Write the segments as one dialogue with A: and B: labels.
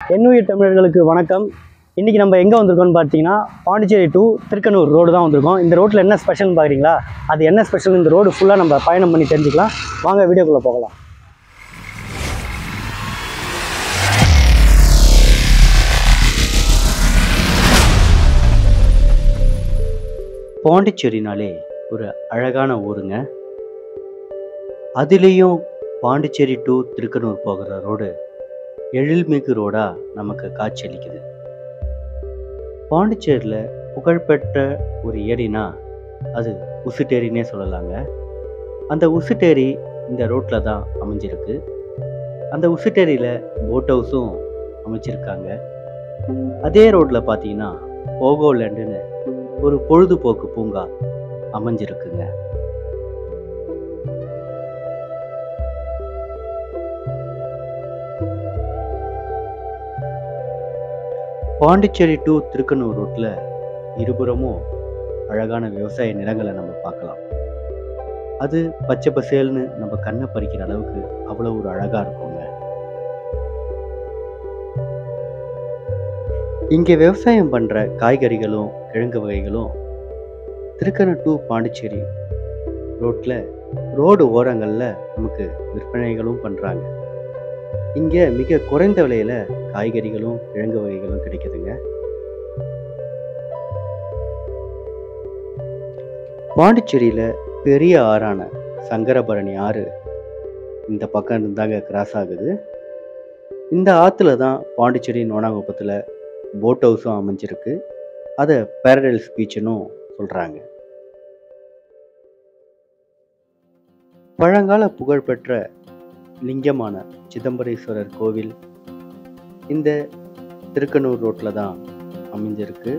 A: எண்ணுயிர் தமிழர்களுக்கு வணக்கம் இன்றைக்கி நம்ம எங்கே வந்திருக்கோம்னு பார்த்தீங்கன்னா பாண்டிச்சேரி டு திருக்கனூர் ரோடு தான் வந்திருக்கோம் இந்த ரோட்டில் என்ன ஸ்பெஷல்னு பார்க்குறீங்களா அது என்ன ஸ்பெஷல் இந்த ரோடு ஃபுல்லாக நம்ம பயணம் பண்ணி தெரிஞ்சுக்கலாம் வாங்க வீடியோக்குள்ளே போகலாம் பாண்டிச்சேரினாலே ஒரு அழகான ஊருங்க அதுலேயும் பாண்டிச்சேரி டு திருக்கனூர் போகிற ரோடு எழில்மிகு ரோடாக நமக்கு காட்சியளிக்குது பாண்டிச்சேரியில் புகழ்பெற்ற ஒரு ஏரினா அது உசுட்டேரினே சொல்லலாங்க அந்த உசுட்டேரி இந்த ரோட்டில் தான் அமைஞ்சிருக்கு அந்த உசுட்டேரியில் போட் ஹவுஸும் அமைச்சிருக்காங்க அதே ரோட்டில் பார்த்தீங்கன்னா போகோலேண்டுன்னு ஒரு பொழுதுபோக்கு பூங்கா அமைஞ்சிருக்குங்க பாண்டிச்சேரி டு திருக்கனூர் ரோட்டில் இருபுறமும் அழகான விவசாய நிலங்களை நம்ம பார்க்கலாம் அது பச்சை பசேல்னு நம்ம கண்ணை பறிக்கிற அளவுக்கு அவ்வளோ ஒரு அழகாக இருக்குங்க இங்கே விவசாயம் பண்ணுற காய்கறிகளும் கிழங்கு வகைகளும் திருக்கனூர் டு பாண்டிச்சேரி ரோட்டில் ரோடு ஓரங்களில் நமக்கு விற்பனைகளும் பண்ணுறாங்க இங்கே மிக குறைந்த விலையில் காய்கறிகளும் கிழங்கு வகைகளும் கிடைக்குதுங்க பாண்டிச்சேரியில் பெரிய ஆறான சங்கரபரணி ஆறு இந்த பக்கம் இருந்தாங்க கிராஸ் ஆகுது இந்த ஆற்றுல தான் பாண்டிச்சேரி நோனாங்குப்பத்தில் போட் ஹவுஸும் அமைஞ்சிருக்கு அதை பேரடைல்ஸ் பீச்சுன்னும் சொல்கிறாங்க பழங்கால புகழ்பெற்ற லிங்கமான சிதம்பரேஸ்வரர் கோவில் இந்த திருக்கனூர் ரோட்டில் தான் அமைஞ்சிருக்கு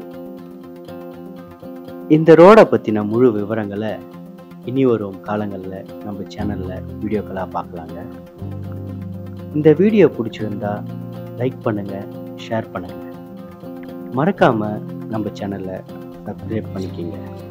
A: இந்த ரோடை பற்றின முழு விவரங்களை இனி வரும் காலங்களில் நம்ம சேனலில் வீடியோக்களாக பார்க்கலாங்க இந்த வீடியோ பிடிச்சிருந்தா லைக் பண்ணுங்கள் ஷேர் பண்ணுங்கள் மறக்காமல் நம்ம சேனலை சப்ஸ்கிரைப் பண்ணிக்கிங்க